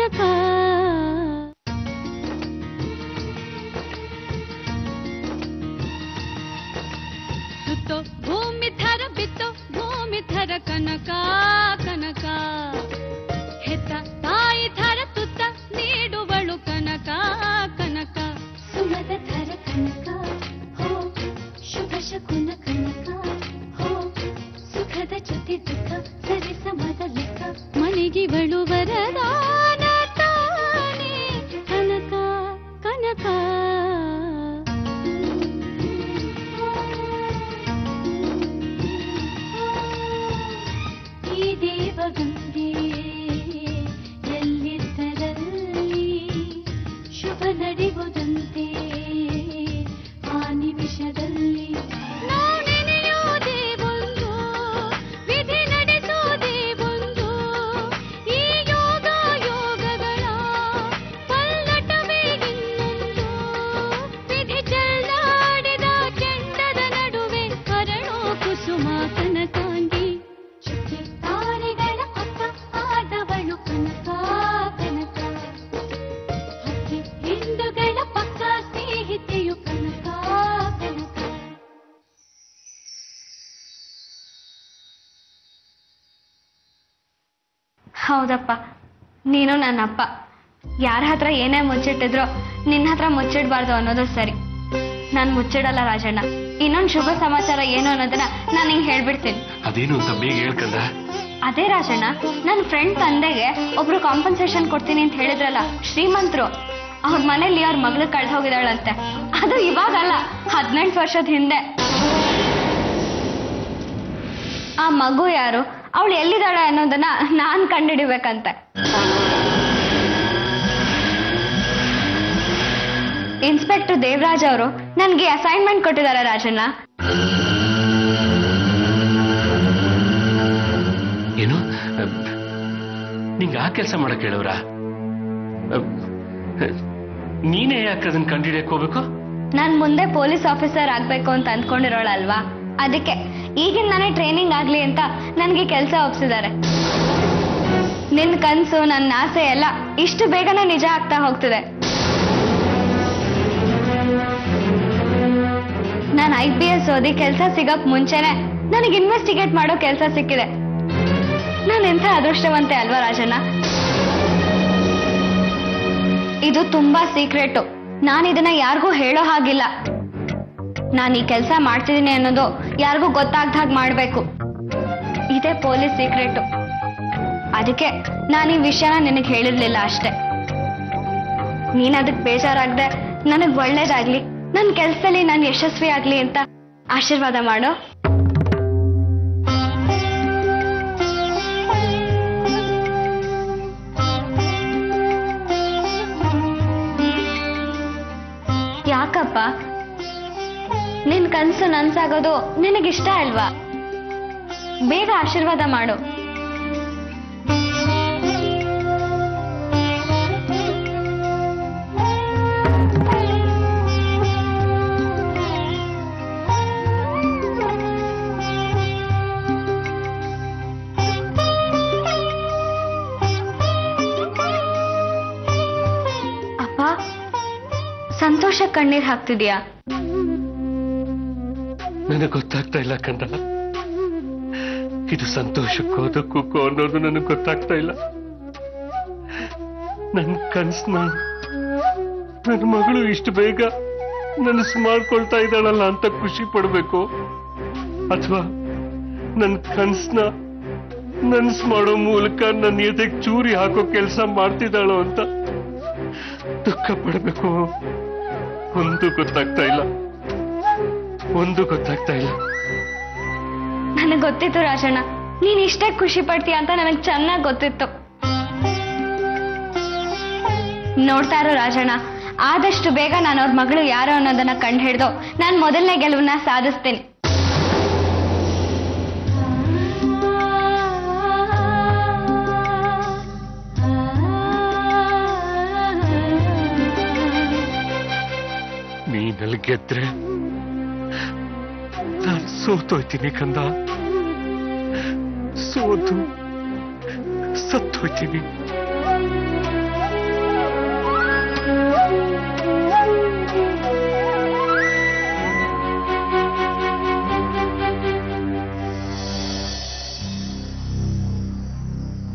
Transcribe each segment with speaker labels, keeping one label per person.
Speaker 1: ಕನಕ ಸುತ್ತೋ ಭೂಮಿ ಥರ ಬಿತ್ತೋ ಭೂಮಿ ಥರ ಕನಕ ಕನಕ ಹೆತ್ತ ತಾಯಿ ಥರ ತುತ್ತ ನೀಡುವಳು ಕನಕ ಕನಕ ಸುಮದ ಥರ ಕನಕ ಹೋ ಶುಭ ಶಕುನ ಕನಕ ಹೋ ಸುಖದ ಜೊತೆ ದುಃಖ ಸರಿ ಸಮದ ಲೆಕ್ಕ ಮನೆಗಿವಳು ವರದಾನ ತಾನೇ ಕನಕ ಕನಕ ಈ ದೇವಗಂಗೆ ಎಲ್ಲಿದ್ದರಲ್ಲಿ ಶುಭ ನಡೆಯುವುದಂತೆ ಆ ನಿಮಿಷದಲ್ಲಿ ನಾವು ನೆನೆಯೋದೇ ಒಂದು ವಿಧಿ ನಡೆಸೋದೇ ಒಂದು ಈ ಯೋಗ ಯೋಗಗಳ ಪಲ್ಲಟವೇ ಇನ್ನೊಂದು ವಿಧಿ ಚೆಲ್ಲಾಡಿದ ಕೆಂಡದ ನಡುವೆ ಕರಣೋ ಕುಸುಮ ಕನಕಾಂಗಿ ಚುಕ್ಕಿ ತಾರೆಗಳ ಪಕ್ಕ ಆದವಳು ಕನಕ ಕನಕ ಹಕ್ಕಿ ಹಿಂಡುಗಳ ಪಕ್ಕ ಸ್ನೇಹಿತೆಯು ಕನಕ ಕನಕ
Speaker 2: ಹೌದಪ್ಪ ನೀನು ನನ್ನಪ್ಪ ಯಾರ ಹತ್ರ ಏನೇ ಮುಚ್ಚಿಟ್ಟಿದ್ರೋ ನಿನ್ನ ಹತ್ರ ಮುಚ್ಚಿಡ್ಬಾರ್ದು ಅನ್ನೋದು ಸರಿ ನಾನು ಮುಚ್ಚಿಡಲ್ಲ ರಾಜಣ್ಣ ಇನ್ನೊಂದು ಶುಭ ಸಮಾಚಾರ ಏನು ಅನ್ನೋದನ್ನ ನಾನು ಹಿಂಗೆ ಹೇಳ್ಬಿಡ್ತೀನಿ
Speaker 3: ಅದೇನು ಅಂತ ಬೇಗ ಹೇಳ್ಕಂದ
Speaker 2: ಅದೇ ರಾಜಣ್ಣ ನನ್ನ ಫ್ರೆಂಡ್ ತಂದೆಗೆ ಒಬ್ರು ಕಾಂಪನ್ಸೇಷನ್ ಕೊಡ್ತೀನಿ ಅಂತ ಹೇಳಿದ್ರಲ್ಲ ಶ್ರೀಮಂತರು ಅವ್ರ ಮನೇಲಿ ಅವ್ರ ಮಗಳು ಕಳ್ದು ಹೋಗಿದಾಳಂತೆ ಅದು ಇವಾಗಲ್ಲ ಹದಿನೆಂಟು ವರ್ಷದ ಹಿಂದೆ ಆ ಮಗು ಯಾರು ಅವಳು ಎಲ್ಲಿದ್ದಾಳೆ ಅನ್ನೋದನ್ನ ನಾನ್ ಕಂಡಿಡಿಬೇಕಂತೆ ಇನ್ಸ್ಪೆಕ್ಟರ್ ದೇವರಾಜ್ ಅವರು ನನ್ಗೆ ಅಸೈನ್ಮೆಂಟ್ ಕೊಟ್ಟಿದ್ದಾರೆ ರಾಜಣ್ಣ
Speaker 3: ಏನು ಅಹ್, ನಿಂಗೆ ಆ ಕೆಲಸ ಮಾಡಕ್ ಹೇಳವ್ರ ನೀನೇ ಯಾಕೆ ಅದನ್ನ ಕಂಡಿಡಿಯಕ್ ಹೋಗ್ಬೇಕು
Speaker 2: ನಾನ್ ಮುಂದೆ ಪೊಲೀಸ್ ಆಫೀಸರ್ ಆಗ್ಬೇಕು ಅಂತ ಅಂದ್ಕೊಂಡಿರೋಳಲ್ವಾ ಅದಕ್ಕೆ ಈಗಿನ ನಾನೇ ಟ್ರೈನಿಂಗ್ ಆಗ್ಲಿ ಅಂತ ನನ್ಗೆ ಕೆಲಸ ಒಪ್ಸಿದ್ದಾರೆ ನಿನ್ ಕನ್ಸು ನನ್ನ ಆಸೆ ಎಲ್ಲ ಇಷ್ಟು ಬೇಗನೆ ನಿಜ ಆಗ್ತಾ ಹೋಗ್ತಿದೆ ನಾನು ಐ ಪಿ ಎಸ್ ಓದಿ ಕೆಲಸ ಸಿಗಕ್ ಮುಂಚೆನೆ ನನಗೆ ಇನ್ವೆಸ್ಟಿಗೇಟ್ ಮಾಡೋ ಕೆಲಸ ಸಿಕ್ಕಿದೆ ನಾನು ಎಂಥ ಅದೃಷ್ಟವಂತೆ ಅಲ್ವಾ ರಾಜಣ್ಣ ಇದು ತುಂಬಾ ಸೀಕ್ರೆಟ್ ನಾನು ಇದನ್ನ ಯಾರಿಗೂ ಹೇಳೋ ಹಾಗಿಲ್ಲ ನಾನು ಈ ಕೆಲಸ ಮಾಡ್ತಿದ್ದೀನಿ ಅನ್ನೋದು ಯಾರಿಗೂ ಗೊತ್ತಾಗ್ದ ಹಾಗೆ ಮಾಡ್ಬೇಕು ಇದೇ ಪೊಲೀಸ್ ಸೀಕ್ರೆಟ್ ಅದಕ್ಕೆ ನಾನು ಈ ವಿಷಯನ ನಿನಗೆ ಹೇಳಿರ್ಲಿಲ್ಲ ಅಷ್ಟೇ ನೀನ್ ಅದಕ್ಕೆ ಬೇಜಾರಾಗ್ದೆ ನನಗ್ ಒಳ್ಳೇದಾಗ್ಲಿ ನನ್ನ ಕೆಲಸದಲ್ಲಿ ನಾನು ಯಶಸ್ವಿ ಆಗ್ಲಿ ಅಂತ ಆಶೀರ್ವಾದ ಮಾಡು ಯಾಕಪ್ಪ ನಿನ್ ಕನ್ಸು ನನ್ಸಾಗೋದು ನಿನಗಿಷ್ಟ ಅಲ್ವಾ ಬೇಗ ಆಶೀರ್ವಾದ ಮಾಡು ಅಪ್ಪ ಸಂತೋಷ ಕಣ್ಣೀರ್ ಹಾಕ್ತಿದ್ಯಾ
Speaker 3: ನನಗೆ ಗೊತ್ತಾಗ್ತಾ ಇಲ್ಲ ಕಂದ ಇದು ಸಂತೋಷಕ್ಕೋ ದುಃಖಕ್ಕೋ ಅನ್ನೋದು ನನಗೆ ಗೊತ್ತಾಗ್ತಾ ಇಲ್ಲ ನನ್ನ ಕನ್ಸ್ನ ನನ್ನ ಮಗಳು ಇಷ್ಟು ಬೇಗ ನನಸು ಮಾಡ್ಕೊಳ್ತಾ ಇದ್ದಾಳಲ್ಲ ಅಂತ ಖುಷಿ ಪಡ್ಬೇಕು ಅಥವಾ ನನ್ನ ಕನ್ಸ್ನ ನನ್ಸ್ ಮಾಡೋ ಮೂಲಕ ನನ್ನ ಎದೆಗೆ ಚೂರಿ ಹಾಕೋ ಕೆಲಸ ಮಾಡ್ತಿದ್ದಾಳೋ ಅಂತ ದುಃಖ ಪಡ್ಬೇಕು ಒಂದು ಗೊತ್ತಾಗ್ತಾ ಇಲ್ಲ ಒಂದು ಗೊತ್ತಾಗ್ತಾ ಇಲ್ಲ
Speaker 2: ನನಗೆ ಗೊತ್ತಿತ್ತು ರಾಜಣ್ಣ ನೀನ್ ಇಷ್ಟೇ ಖುಷಿ ಪಡ್ತೀಯ ಅಂತ ನನಗೆ ಚೆನ್ನಾಗಿ ಗೊತ್ತಿತ್ತು ನೋಡ್ತಾ ಇರೋ ರಾಜಣ್ಣ ಆದಷ್ಟು ಬೇಗ ನಾನು ಅವ್ರ ಮಗಳು ಯಾರು ಅನ್ನೋದನ್ನ ಕಂಡು ಹಿಡ್ದು ನಾನು ಮೊದಲನೇ ಗೆಲುವನ್ನ ಸಾಧಿಸ್ತೀನಿ
Speaker 3: ನೀನಲ್ಲಿ ಗೆದ್ರೆ ನಾನು ಸೋತೋಯ್ತೀನಿ ಕಂದ ಸೋತು ಸತ್ತೋಯ್ತೀನಿ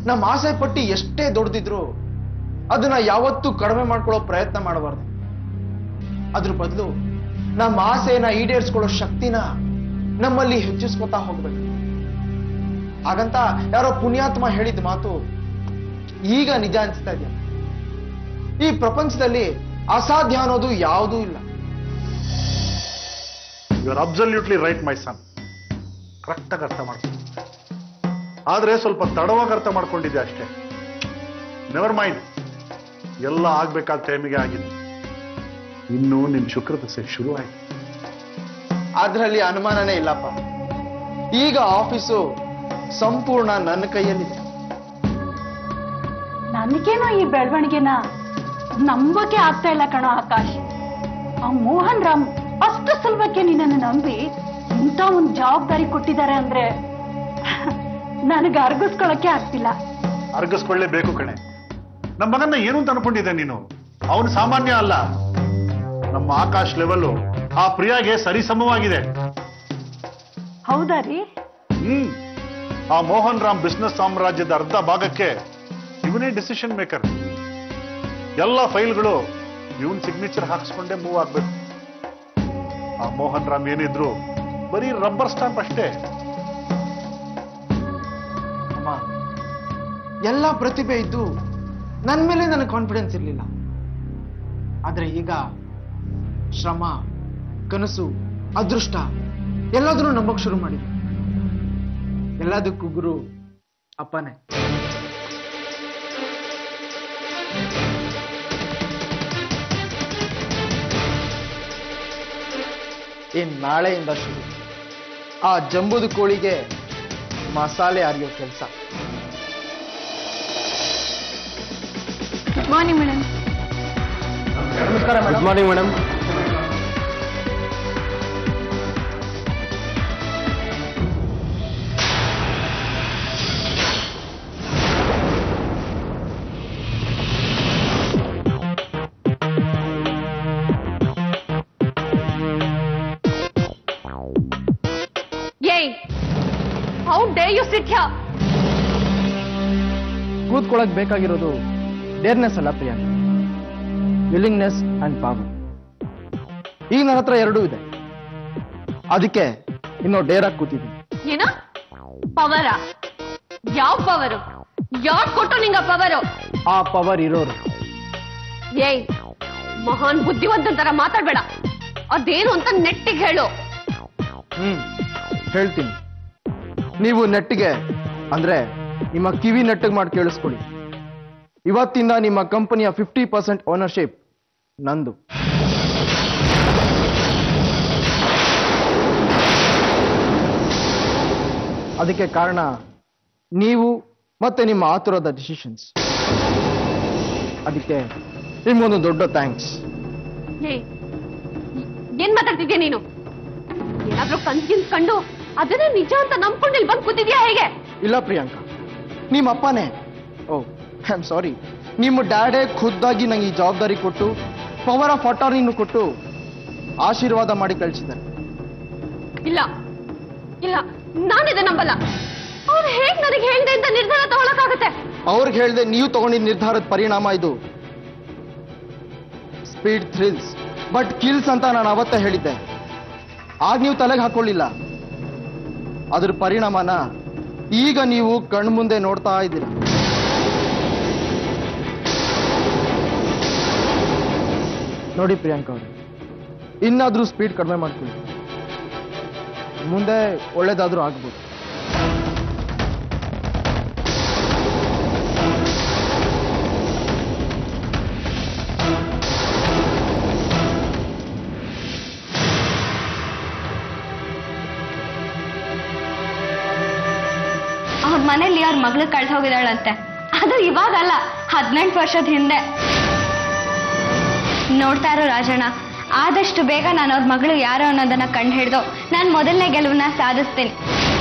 Speaker 4: ನಮ್ಮ ಆಸೆ ಪಟ್ಟಿ ಎಷ್ಟೇ ದೊಡ್ಡದಿದ್ರು ಅದನ್ನ ಯಾವತ್ತೂ ಕಡಿಮೆ ಮಾಡ್ಕೊಳ್ಳೋ ಪ್ರಯತ್ನ ಮಾಡಬಾರ್ದು ಅದ್ರ ಬದಲು ನಮ್ಮ ಆಸೆನ ಈಡೇರಿಸ್ಕೊಳ್ಳೋ ಶಕ್ತಿನ ನಮ್ಮಲ್ಲಿ ಹೆಚ್ಚಿಸ್ಕೊತಾ ಹೋಗ್ಬೇಕು ಹಾಗಂತ ಯಾರೋ ಪುಣ್ಯಾತ್ಮ ಹೇಳಿದ ಮಾತು ಈಗ ನಿಜ ಅನ್ಸ್ತಾ ಇದೆಯಾ ಈ ಪ್ರಪಂಚದಲ್ಲಿ ಅಸಾಧ್ಯ ಅನ್ನೋದು ಯಾವುದೂ ಇಲ್ಲ
Speaker 5: you are absolutely right my son ಕರೆಕ್ಟಾಗಿ ಅರ್ಥ ಮಾಡ್ಕೊಂಡು ಆದ್ರೆ ಸ್ವಲ್ಪ ತಡವಾಗಿ ಅರ್ಥ ಮಾಡ್ಕೊಂಡಿದ್ದೆ ಅಷ್ಟೇ ನೆವರ್ ಮೈಂಡ್ ಎಲ್ಲ ಆಗ್ಬೇಕಾದ ಟೈಮಿಗೆ ಆಗಿದೆ ಇನ್ನು ನಿನ್ ಶುಕ್ರದಸೆ ಶುರು ಆಯ್ತು
Speaker 4: ಅದ್ರಲ್ಲಿ ಅನುಮಾನನೇ ಇಲ್ಲಪ್ಪ ಈಗ ಆಫೀಸು ಸಂಪೂರ್ಣ ನನ್ನ ಕೈಯಲ್ಲಿದೆ
Speaker 6: ನನಗೇನೋ ಈ ಬೆಳವಣಿಗೆನ ನಂಬಕ್ಕೆ ಆಗ್ತಾ ಇಲ್ಲ ಕಣೋ ಆಕಾಶ್ ಆ ಮೋಹನ್ ರಾಮ್ ಅಷ್ಟು ಸುಲಭಕ್ಕೆ ನಿನ್ನನ್ನು ನಂಬಿ ಇಂಥ ಒಂದು ಜವಾಬ್ದಾರಿ ಕೊಟ್ಟಿದ್ದಾರೆ ಅಂದ್ರೆ ನನಗೆ ಅರ್ಗಿಸ್ಕೊಳಕ್ಕೆ ಆಗ್ತಿಲ್ಲ
Speaker 5: ಅರ್ಗಿಸ್ಕೊಳ್ಳೇಬೇಕು ಕಣೆ ನಮ್ಮ ಮಗನ್ನ ಏನು ಅಂತ ಅನ್ಕೊಂಡಿದ್ದೆ ನೀನು ಅವನು ಸಾಮಾನ್ಯ ಅಲ್ಲ ನಮ್ಮ ಆಕಾಶ್ ಲೆವೆಲ್ ಆ ಪ್ರಿಯಾಗೆ ಸರಿಸಮವಾಗಿದೆ
Speaker 6: ಹೌದಾ ರೀ
Speaker 5: ಹ್ಮ್ ಆ ಮೋಹನ್ ರಾಮ್ ಬಿಸ್ನೆಸ್ ಸಾಮ್ರಾಜ್ಯದ ಅರ್ಧ ಭಾಗಕ್ಕೆ ಇವನೇ ಡಿಸಿಷನ್ ಮೇಕರ್ ಎಲ್ಲ ಫೈಲ್ಗಳು ಇವನ್ ಸಿಗ್ನೇಚರ್ ಹಾಕ್ಸ್ಕೊಂಡೇ ಮೂವ್ ಆಗ್ಬೇಕು ಆ ಮೋಹನ್ ರಾಮ್ ಏನಿದ್ರು ಬರೀ ರಬ್ಬರ್ ಸ್ಟಾಂಪ್ ಅಷ್ಟೇ
Speaker 4: ಅಮ್ಮ ಎಲ್ಲ ಪ್ರತಿಭೆ ಇದ್ದು ನನ್ನ ಮೇಲೆ ನನಗೆ ಕಾನ್ಫಿಡೆನ್ಸ್ ಇರಲಿಲ್ಲ ಆದ್ರೆ ಈಗ ಶ್ರಮ ಕನಸು ಅದೃಷ್ಟ ಎಲ್ಲಾದ್ರೂ ನಂಬಕ್ ಶುರು ಮಾಡಿದೆ ಎಲ್ಲದಕ್ಕೂ ಗುರು ಅಪ್ಪನೇ ಇನ್ ನಾಳೆಯಿಂದ ಶುರು ಆ ಜಂಬುದು ಕೋಳಿಗೆ ಮಸಾಲೆ ಅರಿಯೋ ಕೆಲಸ
Speaker 6: ಗುಡ್ ಮಾರ್ನಿಂಗ್ ಮೇಡಮ್
Speaker 4: ನಮಸ್ಕಾರ
Speaker 3: good morning madam
Speaker 2: hey how dare you sit ಹ್ಯಾ
Speaker 4: ಕೂತ್ಕೊಳ್ಳಕ್ ಬೇಕಾಗಿರೋದು ಡೇರ್ನೆಸ್ ಅಲ್ಲ ಪ್ರಿಯಾಂಕ ವಿಲ್ಲಿಂಗ್ನೆಸ್ ಅಂಡ್ ಪವರ್ ಈಗ ನನ್ನ ಹತ್ರ ಎರಡೂ ಇದೆ ಅದಕ್ಕೆ ಇನ್ನೂ ಡೇರಾಗಿ ಕೂತಿದ್ದೀನಿ
Speaker 2: ಏನ ಪವರ ಯಾವ ಪವರು ಯಾರ್ ಕೊಟ್ಟು ನಿಂಗ ಪವರು
Speaker 4: ಆ ಪವರ್ ಇರೋರು
Speaker 2: ಏಯ್ ಮಹಾನ್ ಬುದ್ಧಿವಂತನ ತರ ಮಾತಾಡ್ಬೇಡ ಅದೇನು ಅಂತ ನೆಟ್ಟಿಗೆ ಹೇಳು
Speaker 4: ಹ್ಮ್ ಹೇಳ್ತೀನಿ ನೀವು ನೆಟ್ಟಿಗೆ ಅಂದ್ರೆ ನಿಮ್ಮ ಕಿವಿ ನೆಟ್ಟಿಗೆ ಮಾಡಿ ಕೇಳಿಸ್ಕೊಳ್ಳಿ ಇವತ್ತಿಂದ ನಿಮ್ಮ ಕಂಪನಿಯ ಫಿಫ್ಟಿ ಪರ್ಸೆಂಟ್ ಓನರ್ಶಿಪ್ ನಂದು ಅದಕ್ಕೆ ಕಾರಣ ನೀವು ಮತ್ತೆ ನಿಮ್ಮ ಆತುರದ ಡಿಸಿಷನ್ಸ್ ಅದಕ್ಕೆ ನಿಮ್ಗೊಂದು ದೊಡ್ಡ ಥ್ಯಾಂಕ್ಸ್
Speaker 2: ಏಯ್ ಏನ್ ಮಾತಾಡ್ತಿದ್ಯಾ ನೀನು ಏನಾದ್ರೂ ಕನ್ಸಿನ್ ಕಂಡು ಅದನ್ನೇ ನಿಜ ಅಂತ ನಂಬ್ಕೊಂಡು ಇಲ್ಲಿ ಬಂದು ಕೂತಿದ್ಯಾ ಹೇಗೆ
Speaker 4: ಇಲ್ಲ ಪ್ರಿಯಾಂಕಾ ನಿಮ್ಮ ಅಪ್ಪನೇ ಓ ಐ ಆಮ್ ಸಾರಿ ನಿಮ್ಮ ಡ್ಯಾಡೇ ಖುದ್ದಾಗಿ ನಂಗೆ ಈ ಜವಾಬ್ದಾರಿ ಕೊಟ್ಟು ಪವರ್ ಆಫ್ ಅಟಾರ್ನಿನೂ ಕೊಟ್ಟು ಆಶೀರ್ವಾದ ಮಾಡಿ ಕಳಿಸಿದ್ದಾರೆ
Speaker 2: ಇಲ್ಲ ಇಲ್ಲ ನಾನಿದೆ ನಂಬಲ್ಲ ಅವ್ರು ಹೇಗ್ ನನಗೆ ಹೇಳ್ದೆ ಅಂತ ನಿರ್ಧಾರ ತಗೊಳಕ್ಕಾಗತ್ತೆ
Speaker 4: ಅವ್ರಿಗೆ ಹೇಳ್ದೆ ನೀವು ತಗೊಂಡಿದ್ದ ನಿರ್ಧಾರದ ಪರಿಣಾಮ ಇದು ಸ್ಪೀಡ್ ಥ್ರಿಲ್ಸ್ ಬಟ್ ಕಿಲ್ಸ್ ಅಂತ ನಾನು ಅವತ್ತೇ ಹೇಳಿದ್ದೆ ಆಗ ನೀವು ತಲೆಗೆ ಹಾಕೊಳ್ಳಿಲ್ಲ ಅದ್ರ ಪರಿಣಾಮನ ಈಗ ನೀವು ಕಣ್ಮುಂದೆ ನೋಡ್ತಾ ಇದ್ದೀರಾ ನೋಡಿ ಪ್ರಿಯಾಂಕಾ ಅವರು ಇನ್ನಾದ್ರೂ ಸ್ಪೀಡ್ ಕಡಿಮೆ ಮಾಡ್ಕೊಳ್ಳಿ ಮುಂದೆ ಒಳ್ಳೇದಾದ್ರೂ ಆಗ್ಬೋದು
Speaker 2: ಅವ್ರ ಮನೇಲಿ ಅವ್ರ ಮಗಳು ಕಳ್ಸಿ ಹೋಗಿದ್ದಾಳಂತೆ ಅದು ಇವಾಗಲ್ಲ ಹದಿನೆಂಟು ವರ್ಷದ ಹಿಂದೆ ನೋಡ್ತಾ ಇರೋ ರಾಜಣ್ಣ ಆದಷ್ಟು ಬೇಗ ನಾನು ಅವ್ರ ಮಗಳು ಯಾರು ಅನ್ನೋದನ್ನ ಕಂಡು ಹಿಡಿದು ನಾನು ಮೊದಲನೇ ಗೆಲುವನ್ನ ಸಾಧಿಸ್ತೀನಿ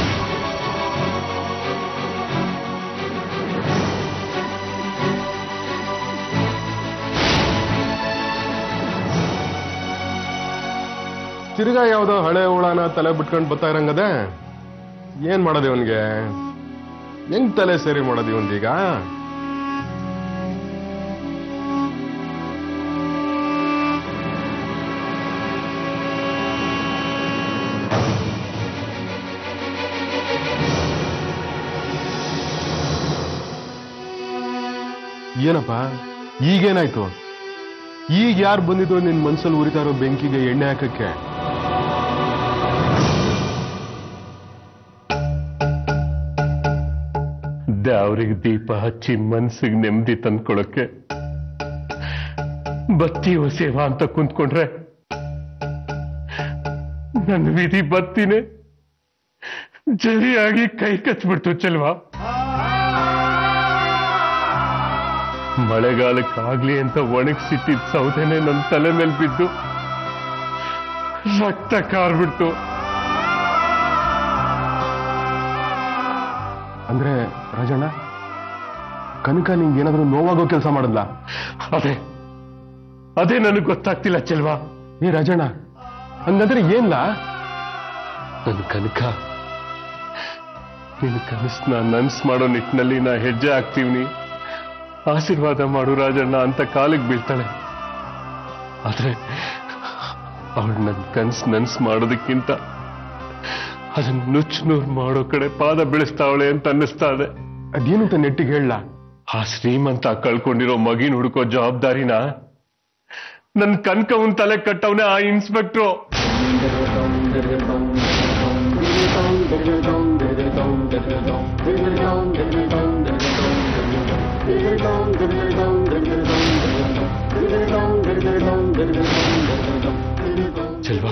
Speaker 7: ತಿರ್ಗಾ ಯಾವ್ದೋ ಹಳೆ ಹುಳನ ತಲೆ ಬಿಟ್ಕೊಂಡು ಬರ್ತಾ ಇರಂಗದೆ ಏನ್ ಮಾಡೋದು ಇವನ್ಗೆ ಹೆಂಗ್ ತಲೆ ಸರಿ ಮಾಡೋದು ಇವಂದೀಗ ಏನಪ್ಪ ಈಗೇನಾಯ್ತು ಈಗ ಯಾರು ಬಂದಿದ್ರು ನಿನ್ ಮನ್ಸಲ್ಲಿ ಉರಿತಾ ಇರೋ ಬೆಂಕಿಗೆ ಎಣ್ಣೆ ಹಾಕಕ್ಕೆ
Speaker 3: ದ್ಯಾವ್ರಿಗೆ ದೀಪ ಹಚ್ಚಿ ಮನ್ಸಿಗೆ ನೆಮ್ಮದಿ ತಂದ್ಕೊಳಕ್ಕೆ ಬತ್ತಿ ಸೇವಾ ಅಂತ ಕುಂತ್ಕೊಂಡ್ರೆ ನನ್ನ ವಿಧಿ ಬತ್ತಿನೇ ಜರಿಯಾಗಿ ಕೈ ಕಚ್ಬಿಡ್ತು ಚೆಲ್ವಾ ಮಳೆಗಾಲಕ್ಕಾಗ್ಲಿ ಅಂತ ಒಣಗಿಸಿಟ್ಟಿದ್ದ ಸೌದೆನೆ ನನ್ನ ತಲೆ ಮೇಲೆ ಬಿದ್ದು ರಕ್ತ ಕಾರ್ಬಿಡ್ತು
Speaker 7: ಅಂದ್ರೆ ರಾಜಣ್ಣ ಕನಕ ನಿಂಗೆ ಏನಾದ್ರೂ ನೋವಾಗೋ ಕೆಲಸ ಮಾಡದ್ಲಾ
Speaker 3: ಅದೇ ಅದೇ ನನಗೆ ಗೊತ್ತಾಗ್ತಿಲ್ಲ ಚೆಲ್ವಾ
Speaker 7: ಏ ರಾಜಣ್ಣ ಹಂಗಂದ್ರೆ ಏನ್ಲ
Speaker 3: ನನ್ನ ಕನಕ ನಿನ್ನ ಕನಸನ್ನ ನನ್ಸ್ ಮಾಡೋ ನಿಟ್ಟಿನಲ್ಲಿ ನಾ ಹೆಜ್ಜೆ ಹಾಕ್ತೀವ್ನಿ ಆಶೀರ್ವಾದ ಮಾಡು ರಾಜಣ್ಣ ಅಂತ ಕಾಲಿಗೆ ಬೀಳ್ತಾಳೆ ಆದ್ರೆ ಅವಳು ನನ್ನ ಕನ್ಸ್ ನನ್ಸ್ ಮಾಡೋದಕ್ಕಿಂತ ಅದನ್ನ ನುಚ್ಚು ನೂರು ಮಾಡೋ ಕಡೆ ಪಾದ ಬೆಳೆಸ್ತಾವಳೆ ಅಂತ ಅನ್ನಿಸ್ತಾ ಇದೆ
Speaker 7: ಅದೇನು ಅಂತ ನೆಟ್ಟಿಗೆ ಹೇಳ
Speaker 3: ಆ ಶ್ರೀಮಂತ ಕಳ್ಕೊಂಡಿರೋ ಮಗಿನ ಹುಡುಕೋ ಜವಾಬ್ದಾರಿನ ನನ್ ಕನ್ಕವನ್ ತಲೆ ಕಟ್ಟವನೇ ಆ ಇನ್ಸ್ಪೆಕ್ಟ್ರು ಚೆಲ್ವಾ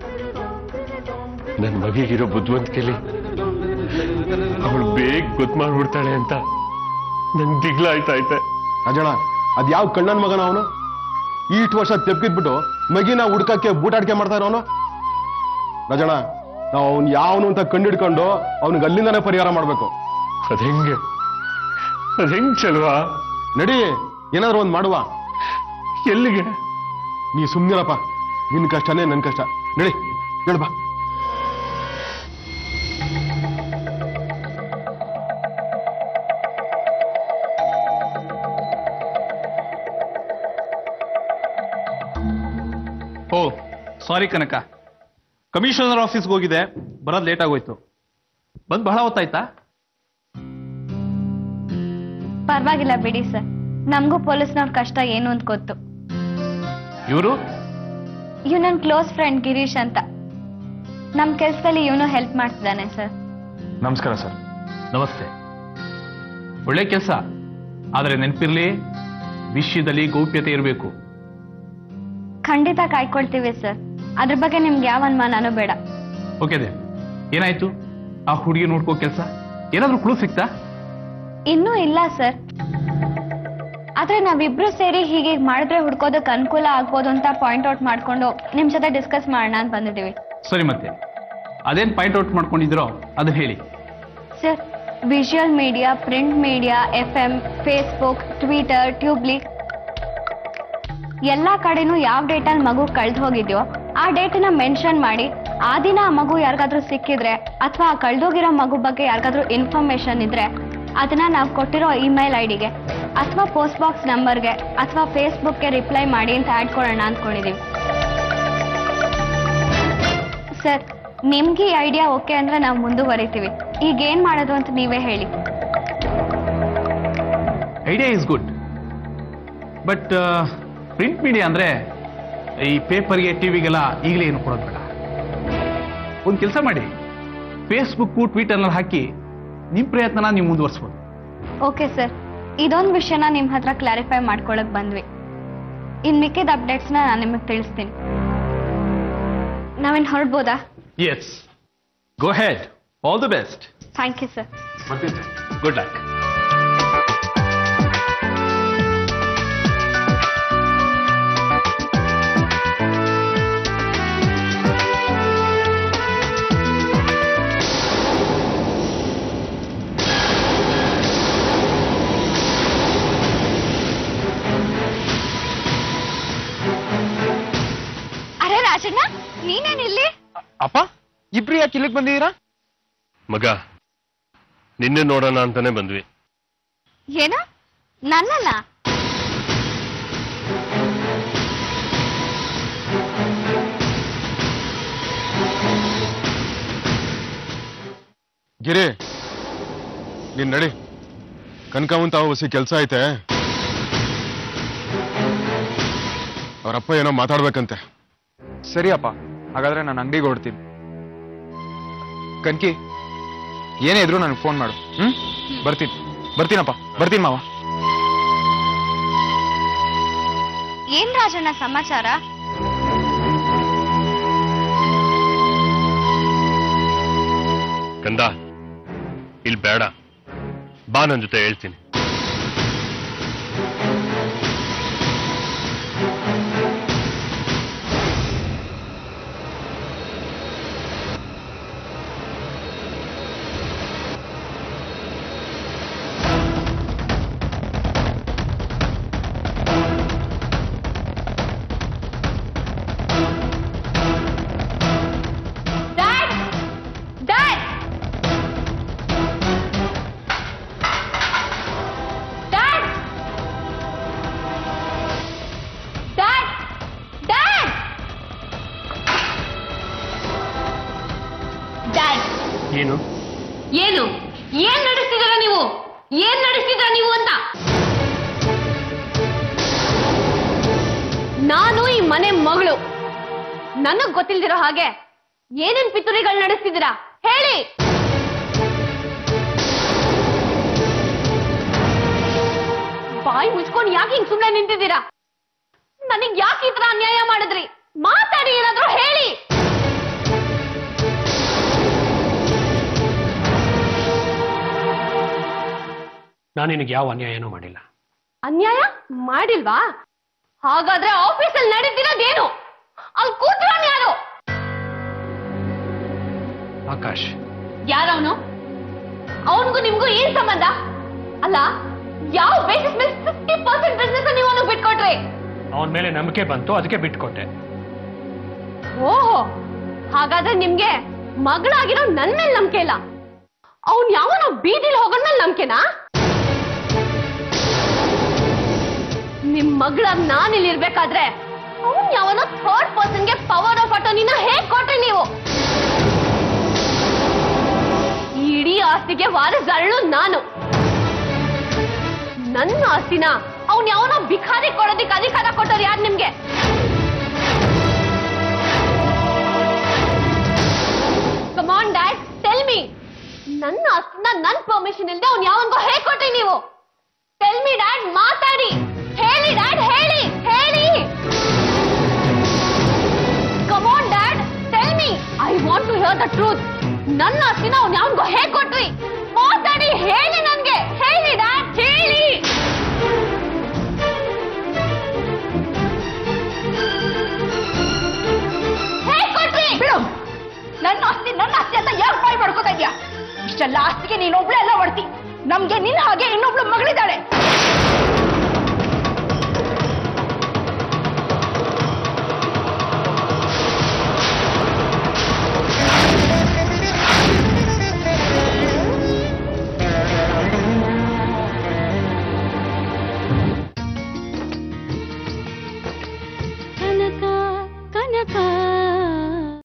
Speaker 3: ನನ್ ಮಗಿಗಿರೋ ಬುದ್ಧಿವಂತಿಕೆಲಿ ಅವಳು ಬೇಗ ಗೊತ್ತು ಮಾಡ್ಬಿಡ್ತಾಳೆ ಅಂತ ನಂಗೆ ದಿಗ್ಲಾಯ್ತಾಯ್ತೆ
Speaker 7: ರಾಜಣ್ಣ ಅದ್ ಯಾವ ಕಣ್ಣನ್ ಮಗನ ಅವನು ಈಟ್ ವರ್ಷ ತೆಪ್ಕಿದ್ಬಿಟ್ಟು ಮಗಿನ ಹುಡ್ಕಕ್ಕೆ ಬೂಟಾಟಿಕೆ ಮಾಡ್ತಾ ಇರೋನು ರಾಜಣ್ಣ ನಾವು ಅವ್ನ್ ಯಾವನು ಅಂತ ಕಂಡಿಡ್ಕೊಂಡು ಅವ್ನಿಗೆ ಅಲ್ಲಿಂದಾನೇ ಪರಿಹಾರ ಮಾಡ್ಬೇಕು
Speaker 3: ಅದ್ ಹೆಂಗೆ ಅದ್ ಹೆಂಗ್ ಚೆಲ್ವಾ
Speaker 7: ನಡಿ ಏನಾದ್ರು ಒಂದ್ ಮಾಡುವ
Speaker 3: ಎಲ್ಲಿಗೆ
Speaker 7: ನೀ ಸುಮ್ನಿರಪ್ಪ ನಿನ್ ಕಷ್ಟನೇ ನನ್ ಕಷ್ಟ ನಡಿ ಹೇಳ್ಬಾ
Speaker 8: ಓ ಸಾರಿ ಕನಕ ಕಮಿಷನರ್ ಆಫೀಸ್ಗೆ ಹೋಗಿದೆ ಬರೋದು ಲೇಟ್ ಆಗೋಯ್ತು ಬಂದ್ ಬಹಳ ಹೊತ್ತಾಯ್ತಾ
Speaker 2: ಪರವಾಗಿಲ್ಲ ಬಿಡಿ ಸರ್ ನಮಗೂ ಪೊಲೀಸ್ನವ್ರ ಕಷ್ಟ ಏನು ಅಂತ ಗೊತ್ತು
Speaker 8: ಇವರು
Speaker 2: ಇವ್ ನನ್ನ ಕ್ಲೋಸ್ ಫ್ರೆಂಡ್ ಗಿರೀಶ್ ಅಂತ ನಮ್ ಕೆಲ್ಸದಲ್ಲಿ ಇವನು ಹೆಲ್ಪ್ ಮಾಡ್ತಿದ್ದಾನೆ ಸರ್
Speaker 8: ನಮಸ್ಕಾರ ಸರ್ ನಮಸ್ತೆ ಒಳ್ಳೆ ಕೆಲಸ ಆದರೆ ನೆನಪಿರ್ಲಿ ವಿಷಯದಲ್ಲಿ ಗೌಪ್ಯತೆ ಇರಬೇಕು
Speaker 2: ಖಂಡಿತ ಕಾಯ್ಕೊಳ್ತೀವಿ ಸರ್ ಅದ್ರ ಬಗ್ಗೆ ನಿಮ್ಗೆ ಯಾವ ಅನುಮಾನನೂ ಬೇಡ
Speaker 8: ಓಕೆ ದೇ ಏನಾಯ್ತು ಆ ಹುಡುಗಿ ನೋಡ್ಕೋ ಕೆಲಸ ಏನಾದ್ರೂ ಕ್ಲೂ ಸಿಕ್ತಾ
Speaker 2: ಇನ್ನೂ ಇಲ್ಲ ಸರ್ ಆದ್ರೆ ನಾವಿಬ್ರು ಸೇರಿ ಹೀಗೆ ಮಾಡಿದ್ರೆ ಹುಡ್ಕೋದಕ್ಕೆ ಅನುಕೂಲ ಆಗ್ಬೋದು ಅಂತ ಪಾಯಿಂಟ್ ಔಟ್ ಮಾಡ್ಕೊಂಡು ನಿಮ್ ಜೊತೆ ಡಿಸ್ಕಸ್ ಮಾಡೋಣ ಅಂತ ಬಂದಿದ್ದೀವಿ
Speaker 8: ಸರಿ ಮತ್ತೆ ಅದೇನ್ ಪಾಯಿಂಟ್ ಔಟ್ ಮಾಡ್ಕೊಂಡಿದ್ರೋ ಅದನ್ನ ಹೇಳಿ
Speaker 2: sir visual media print media F M Facebook Twitter ಟ್ಯೂಬ್ಲಿ ಎಲ್ಲಾ ಕಡೆನೂ ಯಾವ ಡೇಟಲ್ಲಿ ಮಗು ಕಳ್ದು ಹೋಗಿದ್ಯೋ ಆ ಡೇಟನ್ನ ಮೆನ್ಷನ್ ಮಾಡಿ ಆ ದಿನ ಆ ಮಗು ಯಾರಿಗಾದ್ರೂ ಸಿಕ್ಕಿದ್ರೆ ಅಥವಾ ಆ ಕಳ್ದೋಗಿರೋ ಮಗು ಬಗ್ಗೆ ಯಾರಿಗಾದ್ರೂ ಇನ್ಫಾರ್ಮೇಶನ್ ಇದ್ರೆ ಅದನ್ನ ನಾವು ಕೊಟ್ಟಿರೋ ಇಮೇಲ್ ಐಡಿಗೆ ಅಥವಾ ಪೋಸ್ಟ್ ಬಾಕ್ಸ್ ನಂಬರ್ಗೆ ಅಥವಾ ಫೇಸ್ಬುಕ್ಗೆ ರಿಪ್ಲೈ ಮಾಡಿ ಅಂತ ಆಡ್ ಕೊಡೋಣ ಅಂದ್ಕೊಂಡಿದೀವಿ ಸರ್ ನಿಮ್ಗೆ ಈ ಐಡಿಯಾ ಓಕೆ ಅಂದ್ರೆ ನಾವು ಮುಂದುವರಿತೀವಿ ಈಗ ಏನ್ ಮಾಡೋದು ಅಂತ ನೀವೇ ಹೇಳಿ
Speaker 8: idea is good but print media ಅಂದ್ರೆ ಈ ಪೇಪರ್ಗೆ ಟಿವಿಗೆಲ್ಲ ಈಗಲೇ ಏನು ಕೊಡೋದು ಬೇಡ ಒಂದು ಕೆಲಸ ಮಾಡಿ ಫೇಸ್ಬುಕ್ಕು ಟ್ವಿಟರ್ನಲ್ಲಿ ಹಾಕಿ ನಿಮ್ಮ ಪ್ರಯತ್ನನ ನೀವು ಮುಂದುವರಿಸ್ಬೋದು
Speaker 2: ಓಕೆ ಸರ್ ಇದೊಂದು ವಿಷಯನ ನಿಮ್ಮ ಹತ್ರ ಕ್ಲಾರಿಫೈ ಮಾಡ್ಕೊಳಕ್ ಬಂದ್ವಿ ಇನ್ ಮಿಕ್ಕಿದ ಅಪ್ಡೇಟ್ಸ್ನ ನಾನು ನಿಮಗೆ ತಿಳಿಸ್ತೀನಿ ನಾವೇನು ಹೊರಡ್ಬೋದಾ
Speaker 8: yes go ahead all the best
Speaker 2: thank you sir
Speaker 8: good luck
Speaker 2: ಅರೆ ರಾಜಣ್ಣ ನೀನೇನಿಲ್ಲಿ
Speaker 4: ಅಪ್ಪ ಇಬ್ರು ಯಾಕೆ ಇಲ್ಲಿಗೆ ಬಂದಿದ್ದೀರಾ
Speaker 3: ಮಗ ನಿನ್ನೆ ನೋಡೋಣ ಅಂತಾನೆ ಬಂದ್ವಿ
Speaker 2: ಏನು ನನ್ನಲ್ಲ
Speaker 7: ಗಿರಿ ನೀನ್ ನಡಿ ಕನಕಾವಂತ ಹೊಸಿ ಕೆಲಸ ಐತೆ ಅವರಪ್ಪ ಏನೋ ಮಾತಾಡ್ಬೇಕಂತೆ
Speaker 9: ಸರಿಯಪ್ಪ ಹಾಗಾದ್ರೆ ನಾನು ಅಂಗಡಿಗೆ ಹೊಡ್ತೀನಿ ಕನ್ಕಿ ಏನೇ ಇದ್ರು ನನಗೆ ಫೋನ್ ಮಾಡು ಹ್ಮ್ ಬರ್ತೀನಿ ಬರ್ತೀನಪ್ಪ ಬರ್ತೀನಿ ಮಾವ
Speaker 2: ಏನ್ ರಾಜಣ್ಣ ಸಮಾಚಾರ
Speaker 3: ಕಂದ ಇಲ್ಲಿ ಬೇಡ ಬಾ ನನ್ನ ಜೊತೆ ಹೇಳ್ತೀನಿ
Speaker 2: dad dad dad dad dad dad
Speaker 3: ಏನು
Speaker 2: ಏನು ಏನ್ ನಡೆಸ್ತಿದ್ದೀರ ನೀವು ಏನ್ ನಡೆಸ್ತಿದ್ರ ನೀವು ಅಂತ ನಾನು ಈ ಮನೆ ಮಗಳು ನನಗ್ ಗೊತ್ತಿಲ್ದಿರೋ ಹಾಗೆ ಏನೇನ್ ಪಿತೂರಿಗಳು ನಡೆಸ್ತಿದ್ದೀರಾ ಹೇಳಿ ಬಾಯಿ ಮುಚ್ಕೊಂಡು ಯಾಕೆ ಹಿಂಗ್ ಸುಮ್ನೆ ನಿಂತಿದ್ದೀರಾ ನನಗ್ ಯಾಕೆ ಈ ತರ ಅನ್ಯಾಯ ಮಾಡಿದ್ರಿ ಮಾತಾಡಿ ಏನಾದ್ರೂ ಹೇಳಿ
Speaker 10: ನಾನು ನಿನಗೆ ಯಾವ ಅನ್ಯಾಯನೂ ಮಾಡಿಲ್ಲ
Speaker 2: ಅನ್ಯಾಯ ಮಾಡಿಲ್ವಾ ಹಾಗಾದ್ರೆ ಆಫೀಸಲ್ಲಿ ನಡೀತಿರೋದೇನು ಅಲ್ಲಿ ಕೂತ್ರೋನ್ ಯಾರು
Speaker 10: ಆಕಾಶ್
Speaker 2: ಯಾರವನು ಅವನಿಗೂ ನಿಮ್ಗೂ ಏನ್ ಸಂಬಂಧ ಅಲ್ಲ ಯಾವ ಬೇಸಿಸ್ ಮೇಲೆ ಫಿಫ್ಟಿ ಪರ್ಸೆಂಟ್ ಬಿಸ್ನೆಸ್ ನೀವು ಅವನಿಗೆ ಬಿಟ್ಕೊಟ್ರಿ
Speaker 10: ಅವನ ಮೇಲೆ ನಂಬಿಕೆ ಬಂತು ಅದಕ್ಕೆ ಬಿಟ್ಕೊಟ್ಟೆ
Speaker 2: ಓಹೋ ಹಾಗಾದ್ರೆ ನಿಮ್ಗೆ ಮಗಳಾಗಿರೋ ನನ್ ಮೇಲೆ ನಂಬಿಕೆ ಇಲ್ಲ ಅವ್ನ್ ಯಾವನೋ ಬೀದಿಲಿ ಹೋಗೋನ್ ಮೇಲೆ ನಂಬಿಕೆನಾ ನಿಮ್ ಮಗಳಾಗ್ ನಾನ್ ಇಲ್ಲಿ ಇರ್ಬೇಕಾದ್ರೆ ಅವ್ನ್ ಯಾವನೋ ಥರ್ಡ್ ಪರ್ಸನ್ಗೆ ಪವರ್ ಆಫ್ ಅಟೋನಿನ ಹೇಗ್ ಕೊಟ್ರಿ ನೀವು ಈ ಇಡೀ ಆಸ್ತಿಗೆ ವಾರಸರಳು ನಾನು ನನ್ನ ಆಸ್ತಿನ ಅವ್ನ್ ಯಾವನೋ ಭಿಖಾರಿ ಕೊಡೋದಿಕ್ಕೆ ಅಧಿಕಾರ ಕೊಟ್ಟವ್ರು ಯಾರು ನಿಮ್ಗೆ ಕಮಾನ್ ಡ್ಯಾಡ್ ಟೆಲ್ ಮಿ ನನ್ನ ಆಸ್ತಿನ ನನ್ ಪರ್ಮಿಷನ್ ಇಲ್ಲದೆ ಅವ್ನು ಯಾವನ್ಗೋ ಹೇಗ್ ಕೊಟ್ರಿ ನೀವು ಟೆಲ್ ಮಿ ಡ್ಯಾಡ್ ಮಾತಾಡಿ ಹೇಳಿ ಡ್ಯಾಡ್ ಹೇಳಿ ಹೇಳಿ come on dad tell me I want to hear the truth ನನ್ನ ಆಸ್ತಿನ ಅವ್ನು ಯಾವನ್ಗೋ ಹೇಗ್ ಕೊಟ್ರಿ ಮಾತಾಡಿ ಹೇಳಿ ನನ್ಗೆ ಹೇಳಿ ಡ್ಯಾಡ್ ಹೇಳಿ ಹೇಗ್ ಕೊಟ್ರಿ
Speaker 6: ಬಿಡು ನನ್ನ ಆಸ್ತಿ ನನ್ನ ಆಸ್ತಿ ಅಂತ ಯಾಕೆ ಬಾಯ್ ಮಾಡ್ಕೋತಾ ಇದ್ಯಾ ಇಷ್ಟೆಲ್ಲ ಆಸ್ತಿಗೆ ನೀನೊಬ್ಳೆ ಎಲ್ಲ ಹೊಡ್ತಿ ನಮ್ಗೆ ನಿನ್ನ ಹಾಗೆ ಇನ್ನೊಬ್ಳು ಮಗಳಿದ್ದಾಳೆ